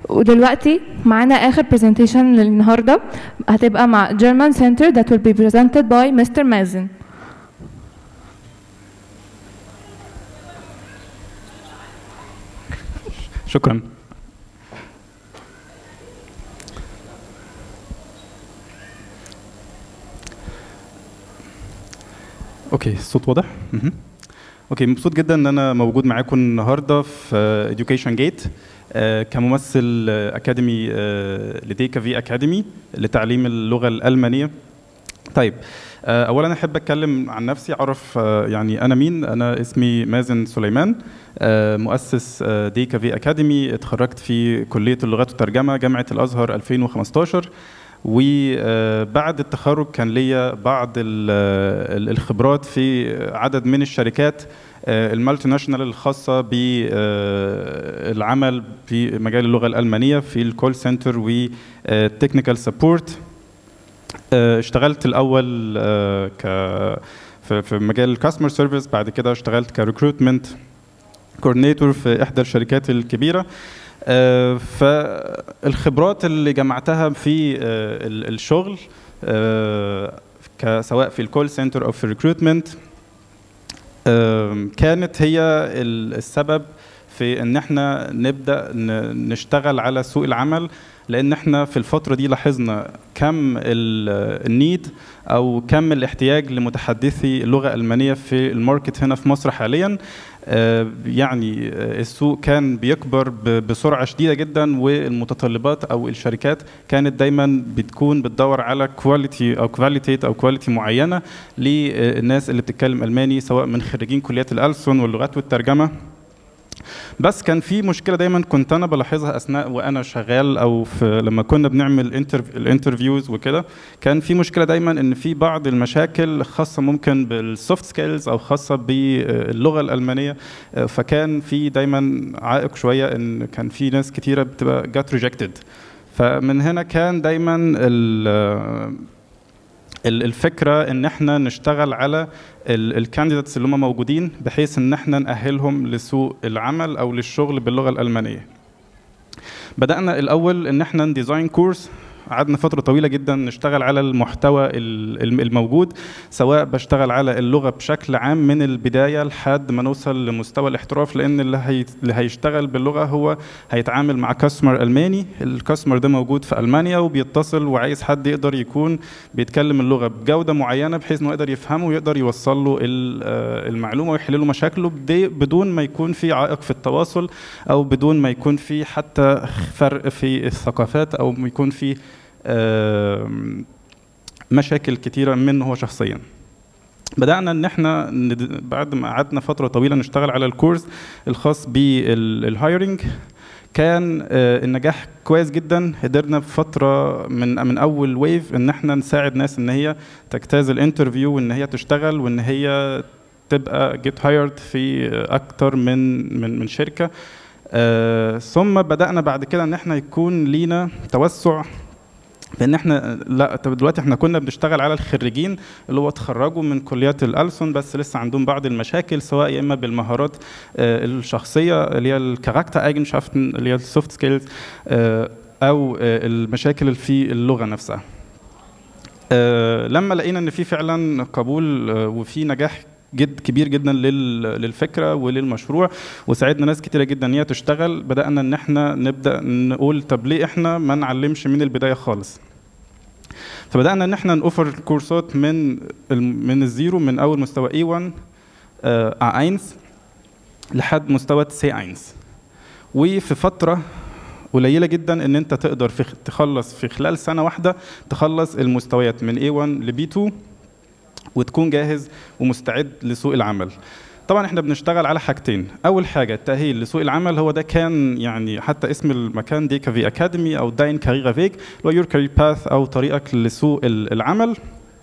ودلوقتي معانا اخر presentation للنهارده هتبقى مع German Center that will be presented by Mr. Mazen. شكرا اوكي الصوت واضح مهم. اوكي مبسوط جدا ان انا موجود معاكم النهارده في education جيت كممثل آه، اكاديمي آه، لديكا في اكاديمي لتعليم اللغه الالمانيه طيب آه، اولا احب اتكلم عن نفسي اعرف آه، يعني انا مين انا اسمي مازن سليمان آه، مؤسس آه، ديكا في اكاديمي اتخرجت في كليه اللغات والترجمه جامعه الازهر 2015 وبعد التخرج كان ليا بعض ال- ال- الخبرات في عدد من الشركات آه، المالتي ناشونال الخاصه بالعمل في مجال اللغه الالمانيه في الكول سنتر والتكنيكال سبورت اشتغلت الاول آه، ك في في مجال الكاستمر سيرفيس بعد كده اشتغلت كريكروتمنت كوردينيتور في احدى الشركات الكبيره آه، فالخبرات اللي جمعتها في آه، ال- الشغل آه، ك- سواء في الكول سنتر او في الريكروتمنت كانت هي ال- السبب في ان احنا نبدا ن- نشتغل على سوق العمل لان احنا في الفتره دي لاحظنا كم ال- النيد او كم الاحتياج لمتحدثي اللغه الالمانيه في الماركت هنا في مصر حاليا آه، يعني آه، السوق كان بيكبر ب- بسرعه شديده جدا والمتطلبات او الشركات كانت دايما بتكون بتدور على كواليتي او كواليتيت او كواليتي معينه للناس اللي بتتكلم الماني سواء من خريجين كليات الألسن واللغات والترجمه بس كان في مشكله دايما كنت انا بلاحظها اثناء وانا شغال او في لما كنا بنعمل انترف- الانترفيوز وكده كان في مشكله دايما ان في بعض المشاكل خاصه ممكن بالسوفت سكيلز او خاصه باللغه الالمانيه آه، فكان في دايما عائق شويه ان كان في ناس كتيره بتبقى جات ريجكتد فمن هنا كان دايما ال- ال- الفكره ان احنا نشتغل على الكانديداتس اللي هم موجودين بحيث ان احنا نأهلهم لسوق العمل او للشغل باللغه الالمانيه. بدأنا الاول ان احنا نديزاين كورس قعدنا فترة طويلة جدا نشتغل على المحتوى ال- الم- الموجود سواء بشتغل على اللغة بشكل عام من البداية لحد ما نوصل لمستوى الاحتراف لأن اللي, هي اللي هيشتغل باللغة هو هيتعامل مع كاستمر ألماني الكاستمر ده موجود في ألمانيا وبيتصل وعايز حد يقدر يكون بيتكلم اللغة بجودة معينة بحيث إنه يقدر يفهمه ويقدر يوصل له ال- آه، المعلومة ويحل له مشاكله بدي- بدون ما يكون في عائق في التواصل أو بدون ما يكون في حتى فرق في الثقافات أو يكون في آم، مشاكل كتيرة منه هو شخصيا بدأنا ان احنا ند- بعد ما قعدنا فترة طويلة نشتغل على الكورس الخاص بالهايرنج كان آه، النجاح كويس جدا قدرنا في فترة من من أول ويف إن احنا نساعد ناس إن هي تجتاز الانترفيو وإن هي تشتغل وإن هي تبقى جيت هايرد في أكتر من من من شركة آه، ثم بدأنا بعد كده إن احنا يكون لينا توسع بان احنا لا طب دلوقتي احنا كنا بنشتغل على الخريجين اللي هو اتخرجوا من كليات الألسن بس لسه عندهم بعض المشاكل سواء يا اما بالمهارات آه، الشخصيه اللي هي الكاركتر ايجنشافten اللي هي السوفت سكيلز او آه، المشاكل اللي في اللغه نفسها آه، لما لقينا ان في فعلا قبول آه، وفي نجاح جد كبير جدا لل- للفكره وللمشروع وساعدنا ناس كتيره جدا ان هي تشتغل بدانا ان احنا نبدا نقول طب ليه احنا ما نعلمش من البدايه خالص فبدانا ان احنا نوفر كورسات من الم- من الزيرو من اول مستوى A1 آه، A1 لحد مستوى C1 وفي فتره قليله جدا ان انت تقدر في تخلص في خلال سنه واحده تخلص المستويات من A1 ل B2 وتكون جاهز ومستعد لسوق العمل طبعا احنا بنشتغل على حاجتين اول حاجه التاهيل لسوق العمل هو ده كان يعني حتى اسم المكان دي كافي اكاديمي او داين كاريرا فيك اللي هو يور كارير باث او طريقك لسوق ال- العمل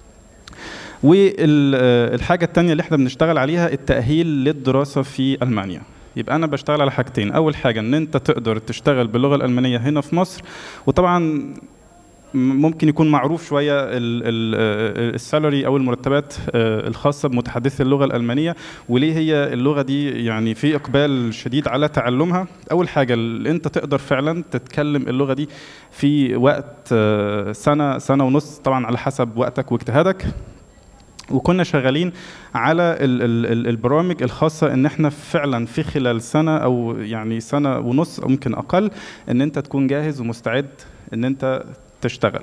والحاجه الثانيه اللي احنا بنشتغل عليها التاهيل للدراسه في المانيا يبقى انا بشتغل على حاجتين اول حاجه ان انت تقدر تشتغل باللغه الالمانيه هنا في مصر وطبعا ممكن يكون معروف شويه السالري او المرتبات الخاصه بمتحدثي اللغه الالمانيه وليه هي اللغه دي يعني في اقبال شديد على تعلمها اول حاجه اللي انت تقدر فعلا تتكلم اللغه دي في وقت سنه سنه ونص طبعا على حسب وقتك واجتهادك وكنا شغالين على ال ال البرامج الخاصة ان احنا فعلا في خلال سنة او يعني سنة ونص او ممكن اقل ان انت تكون جاهز ومستعد ان انت تشتغل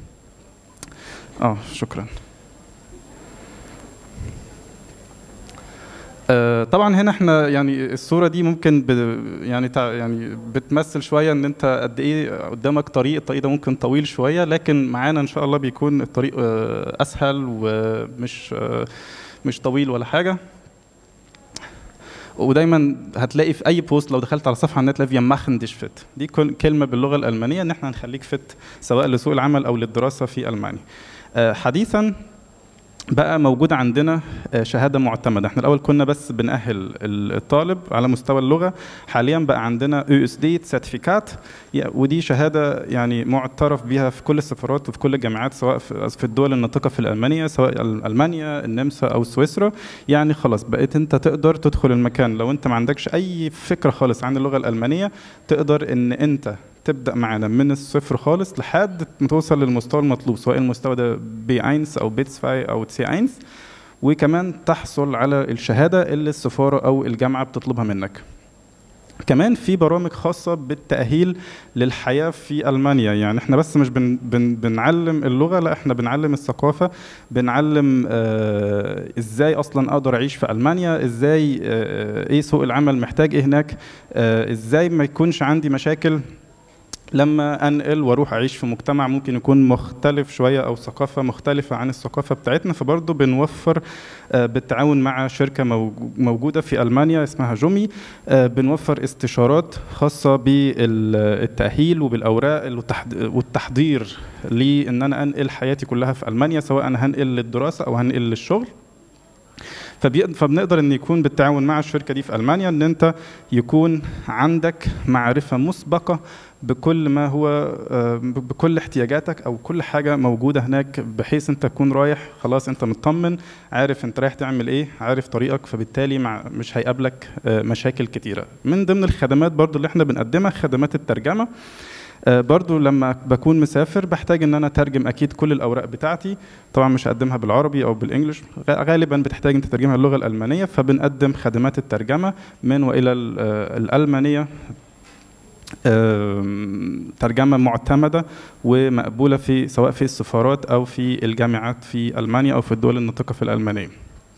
اه شكرا آه طبعا هنا احنا يعني الصوره دي ممكن ب يعني يعني بتمثل شويه ان انت قد ايه قدامك طريق الطريق ده ممكن طويل شويه لكن معانا ان شاء الله بيكون الطريق آه اسهل ومش آه مش طويل ولا حاجه ودايما هتلاقي في اي بوست لو دخلت على صفحه على النت تلاقي ماخن ديش فيت دي كلمه باللغه الالمانيه ان احنا هنخليك فت سواء لسوق العمل او للدراسه في المانيا حديثا بقى موجود عندنا شهاده معتمده احنا الاول كنا بس بنأهل الطالب على مستوى اللغه حاليا بقى عندنا يو اس دي سيرتيفيكات ودي شهاده يعني معترف بها في كل السفارات وفي كل الجامعات سواء في الدول الناطقه في الالمانيا سواء المانيا النمسا او سويسرا يعني خلاص بقيت انت تقدر تدخل المكان لو انت ما عندكش اي فكره خالص عن اللغه الالمانيه تقدر ان انت تبدا معانا من الصفر خالص لحد ما توصل للمستوى المطلوب سواء المستوى ده بي 1 او بيتس 5 او تي 1 وكمان تحصل على الشهاده اللي السفاره او الجامعه بتطلبها منك كمان في برامج خاصة بالتأهيل للحياة في ألمانيا يعني احنا بس مش بن بن بنعلم اللغة لا احنا بنعلم الثقافة بنعلم اه ازاي اصلا اقدر اعيش في ألمانيا ازاي اه ايه سوق العمل محتاج ايه هناك اه ازاي ما يكونش عندي مشاكل لما انقل واروح اعيش في مجتمع ممكن يكون مختلف شويه او ثقافه مختلفه عن الثقافه بتاعتنا فبرضه بنوفر بالتعاون مع شركه موجوده في المانيا اسمها جومي بنوفر استشارات خاصه بالتاهيل وبالاوراق والتحضير لان انا انقل حياتي كلها في المانيا سواء انا هنقل للدراسه او هنقل للشغل فبنقدر ان يكون بالتعاون مع الشركه دي في المانيا ان انت يكون عندك معرفه مسبقه بكل ما هو بكل احتياجاتك او كل حاجه موجوده هناك بحيث انت تكون رايح خلاص انت مطمن عارف انت رايح تعمل ايه عارف طريقك فبالتالي مع مش هيقابلك مشاكل كتيره من ضمن الخدمات برضو اللي احنا بنقدمها خدمات الترجمه برضو لما بكون مسافر بحتاج ان انا اترجم اكيد كل الاوراق بتاعتي طبعا مش هقدمها بالعربي او بالانجلش غالبا بتحتاج انت تترجمها اللغه الالمانيه فبنقدم خدمات الترجمه من والى الالمانيه ترجمة معتمدة ومقبولة في سواء في السفارات أو في الجامعات في ألمانيا أو في الدول الناطقة في الألمانية.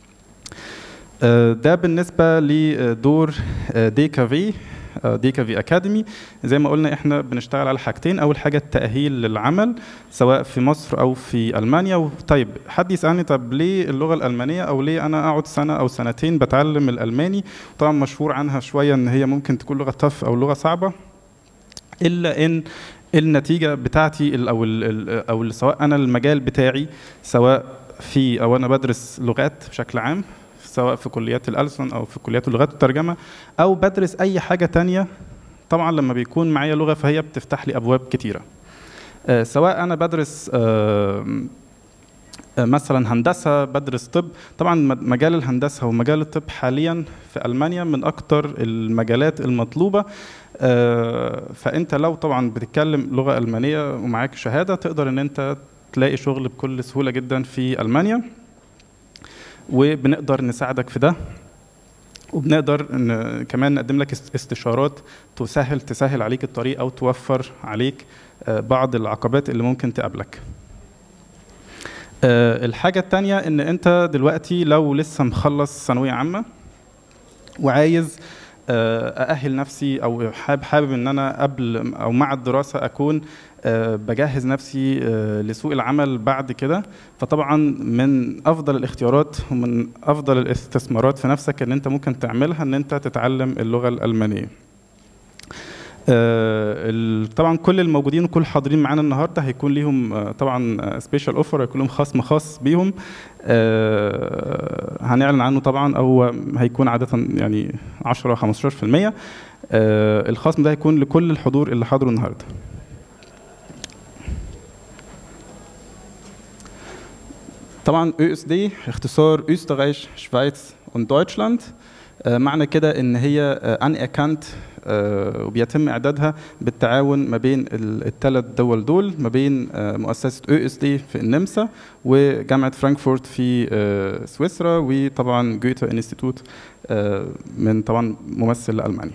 ده بالنسبة لدور ديكافي ديكافي أكاديمي زي ما قلنا احنا بنشتغل على حاجتين أول حاجة التأهيل للعمل سواء في مصر أو في ألمانيا طيب حد يسألني طب ليه اللغة الألمانية أو ليه أنا أقعد سنة أو سنتين بتعلم الألماني طبعا مشهور عنها شوية إن هي ممكن تكون لغة تف أو لغة صعبة الا ان النتيجه بتاعتي او ال او سواء انا المجال بتاعي سواء في او انا بدرس لغات بشكل عام سواء في كليات الألسن او في كليات اللغات والترجمه او بدرس اي حاجه تانية طبعا لما بيكون معايا لغه فهي بتفتح لي ابواب كتيره آه سواء انا بدرس آه مثلا هندسه بدرس طب طبعا مجال الهندسه ومجال الطب حاليا في المانيا من اكتر المجالات المطلوبه فانت لو طبعا بتتكلم لغه المانيه ومعاك شهاده تقدر ان انت تلاقي شغل بكل سهوله جدا في المانيا وبنقدر نساعدك في ده وبنقدر إن كمان نقدم لك استشارات تسهل تسهل عليك الطريق او توفر عليك بعض العقبات اللي ممكن تقابلك الحاجة التانية إن أنت دلوقتي لو لسه مخلص ثانوية عامة وعايز أأهل نفسي أو حابب حابب إن أنا قبل أو مع الدراسة أكون بجهز نفسي لسوق العمل بعد كده فطبعا من أفضل الاختيارات ومن أفضل الاستثمارات في نفسك إن أنت ممكن تعملها إن أنت تتعلم اللغة الألمانية. طبعا كل الموجودين وكل الحاضرين معانا النهارده هيكون ليهم طبعا سبيشال اوفر هيكون لهم خصم خاص بيهم هنعلن عنه طبعا او هيكون عاده يعني 10 15% الخصم ده هيكون لكل الحضور اللي حضروا النهارده طبعا ÖSD اختصار Österreich, Schweiz und Deutschland آه، معنى كده ان هي anerkannt آه، وبيتم اعدادها بالتعاون ما بين الثلاث دول دول ما بين آه، مؤسسه ÖSD في النمسا وجامعه فرانكفورت في آه، سويسرا وطبعا جوتا انستيتوت آه، من طبعا ممثل لالمانيا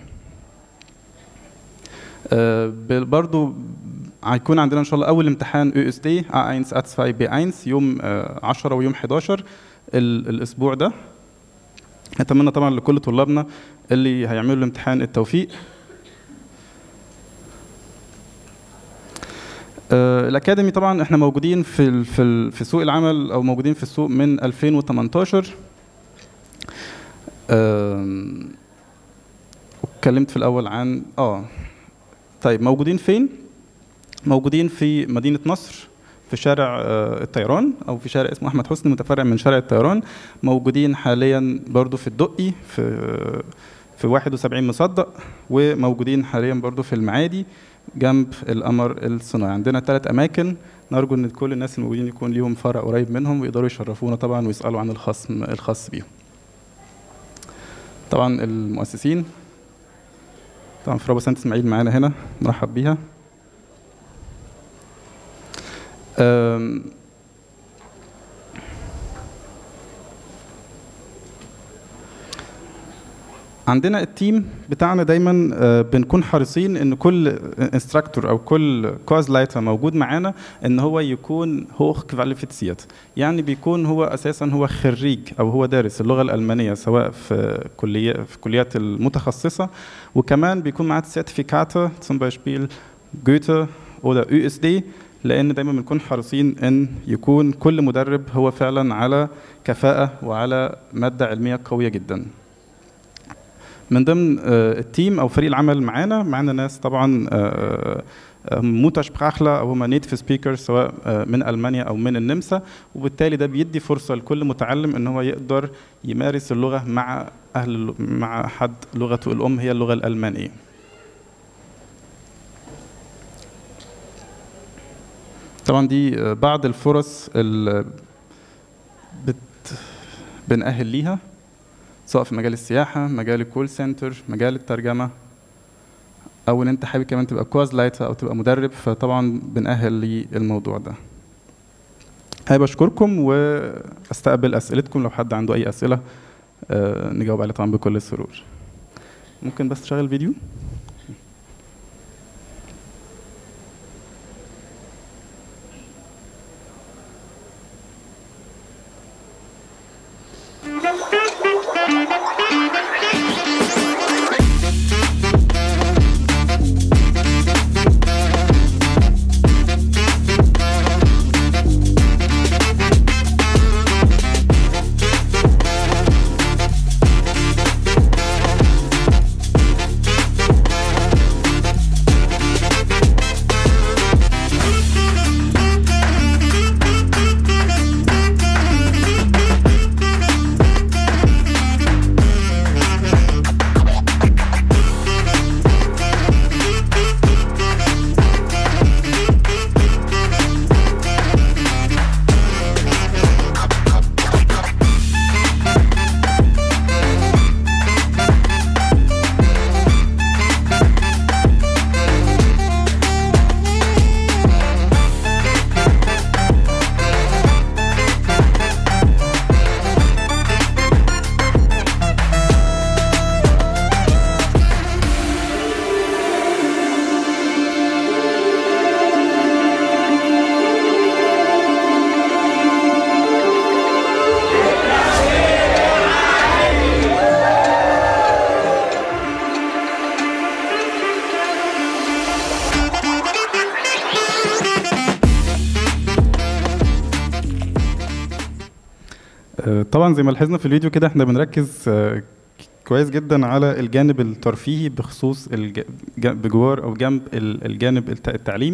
آه، بال- برضو هيكون عندنا ان شاء الله اول امتحان ÖSD A1 A2 B1 يوم آه، 10 ويوم 11 ال- الاسبوع ده اتمنى طبعا لكل طلابنا اللي هيعملوا الامتحان التوفيق آه، الاكاديمي طبعا احنا موجودين في ال- في ال- في سوق العمل او موجودين في السوق من 2018 آم، اتكلمت في الاول عن اه طيب موجودين فين موجودين في مدينه نصر في شارع آه، الطيران او في شارع اسمه احمد حسني متفرع من شارع الطيران موجودين حاليا برضو في الدقي في في 71 مصدق وموجودين حاليا برضو في المعادي جنب القمر الصناعي عندنا ثلاث اماكن نرجو ان كل الناس الموجودين يكون ليهم فرع قريب منهم ويقدروا يشرفونا طبعا ويسالوا عن الخصم الخاص بيهم طبعا المؤسسين طبعا فرابو سانت اسماعيل معانا هنا مرحب بيها أم، عندنا التيم بتاعنا دايما آه، بنكون حريصين ان كل انستراكتور او كل كوز لايتر موجود معانا ان هو يكون هوخ كواليفيتسيت يعني بيكون هو اساسا هو خريج او هو دارس اللغه الالمانيه سواء في كليه في كليات المتخصصه وكمان بيكون معاه سيرتيفيكاته zum Beispiel جوته oder USD لان دايما بنكون حريصين ان يكون كل مدرب هو فعلا على كفاءه وعلى ماده علميه قويه جدا من ضمن آه، التيم او فريق العمل معانا معانا ناس طبعا متشبراخلة او هم نيتيف سبيكرز سواء آه، من المانيا او من النمسا وبالتالي ده بيدي فرصه لكل متعلم ان هو يقدر يمارس اللغه مع اهل الل- مع حد لغته الام هي اللغه الالمانيه طبعا دي آه، بعض الفرص اللي بت بنأهل ليها سواء في مجال السياحة مجال الكول سنتر مجال الترجمة أو إن أنت حابب كمان تبقى كواز لايتر أو تبقى مدرب فطبعا بنأهل للموضوع ده حابب أشكركم وأستقبل أسئلتكم لو حد عنده أي أسئلة آه، نجاوب عليها طبعا بكل السرور ممكن بس تشغل فيديو آه، طبعا زي ما لاحظنا في الفيديو كده احنا بنركز آه، كويس جدا على الجانب الترفيهي بخصوص الج- ج- بجوار او جنب ال- الجانب الت- التعليمي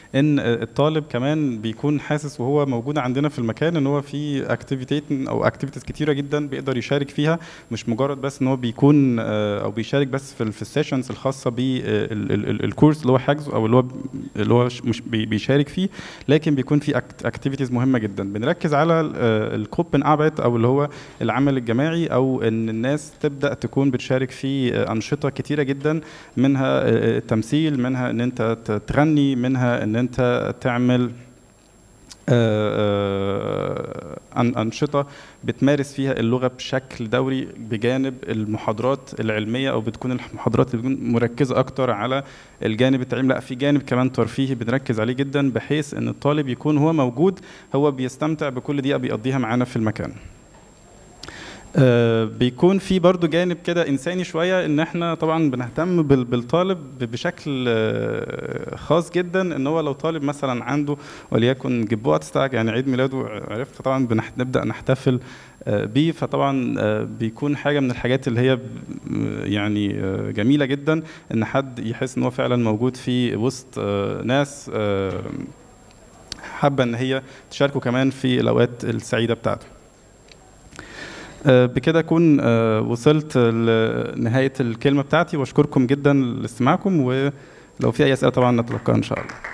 ان الطالب كمان بيكون حاسس وهو موجود عندنا في المكان ان هو في اكتيفيتيت او اكتيفيتيز كتيره جدا بيقدر يشارك فيها مش مجرد بس ان هو بيكون آه، او بيشارك بس في في السيشنز الخاصه بالكورس اللي هو حاجزه او اللي هو اللي هو ش- مش بي- بيشارك فيه لكن بيكون في اكتيفيتيز مهمه جدا بنركز على الكوبن ابت او اللي هو العمل الجماعي او ان الناس تبدا تكون بتشارك في آه، انشطه كتيره جدا منها آه، التمثيل منها ان انت ت- تغني منها ان انت تعمل آه، آه، أن- أنشطة بتمارس فيها اللغة بشكل دوري بجانب المحاضرات العلمية أو بتكون المحاضرات اللي بتكون مركزة أكتر على الجانب التعليمي لا في جانب كمان ترفيهي بنركز عليه جدا بحيث إن الطالب يكون هو موجود هو بيستمتع بكل دقيقة بيقضيها معانا في المكان آه، بيكون في برضو جانب كده انساني شويه ان احنا طبعا بنهتم بال- بالطالب ب- بشكل آه، خاص جدا ان هو لو طالب مثلا عنده وليكن جبوتستاج يعني عيد ميلاده عرفت طبعا بنح- نبدا نحتفل آه، بيه فطبعا آه، بيكون حاجه من الحاجات اللي هي ب- يعني آه، جميله جدا ان حد يحس ان هو فعلا موجود في وسط آه، ناس آه، حابه ان هي تشاركه كمان في الاوقات السعيده بتاعته آه، بكده اكون آه، وصلت لنهايه الكلمه بتاعتي واشكركم جدا لاستماعكم ولو في اي اسئله طبعا نتلقاها ان شاء الله